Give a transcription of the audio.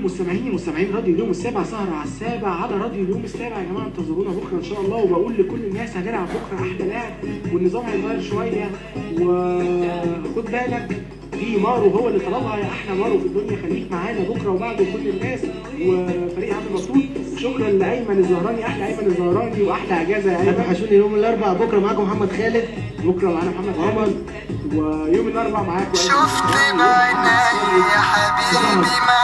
مستمعيني مستمعين راديو اليوم السابع سهرة على السابع على راديو اليوم السابع يا جماعة انتظرونا بكرة إن شاء الله وبقول لكل الناس هنلعب بكرة أحلى لعب والنظام هيتغير شوية وخد بالك في مارو هو اللي طلبها يا احلى مارو في الدنيا خليك معانا بكره وبعده كل الناس وفريق عبد المبسوط شكرا لايمن الزهراني احلى ايمن الزهراني واحلى اجازه يا ايمن هتوحشوني يوم الاربعاء بكره معاكم محمد خالد بكره معانا محمد خالد ويوم الاربعاء معاكم شفت بعيني يا حبيبي ما